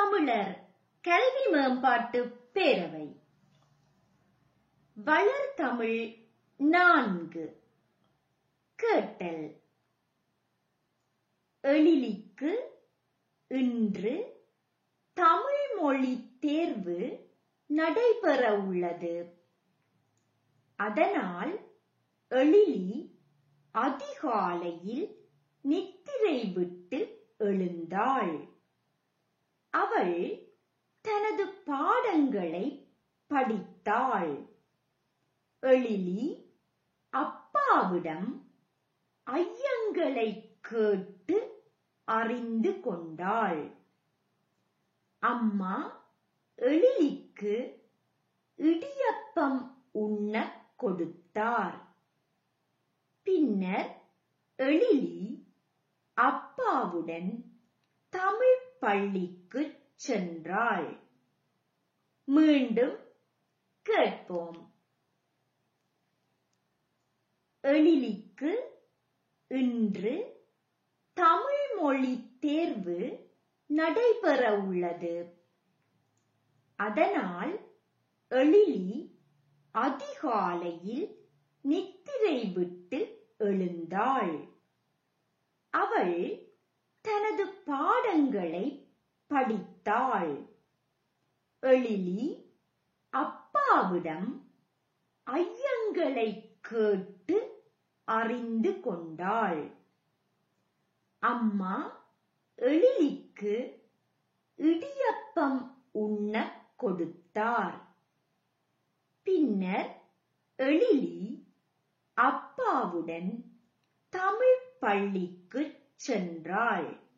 தமிழர் கல்வி மேம்பாட்டு பேரவை வளர்தமிழ் நான்கு கேட்டல் எழிலிக்கு இன்று தமிழ் மொழி தேர்வு நடைபெற உள்ளது அதனால் எழிலி அதிகாலையில் நித்திரை விட்டு எழுந்தாள் அவள் தனது பாடங்களை படித்தாள் எழிலி அப்பாவிடம் ஐயங்களை கேட்டு அறிந்து கொண்டாள் அம்மா எழிலிக்கு இடியப்பம் உண்ண கொடுத்தார் பின்னர் எழிலி அப்பாவுடன் தமிழ் பள்ளிக்கு சென்றாள் மீண்டும் கேட்போம் எழிலிக்கு இன்று தமிழ் மொழி தேர்வு நடைபெற உள்ளது அதனால் எழிலி அதிகாலையில் நித்திரை விட்டு எழுந்தாள் அவள் தனது பாடங்களை படித்தாள் எழிலி அப்பாவிடம் ஐயங்களை கேட்டு அறிந்து கொண்டாள் அம்மா எழிலிக்கு இடியப்பம் உண்ண கொடுத்தார் பின்னர் எழிலி அப்பாவுடன் தமிழ் பள்ளிக்கு சென்றாள்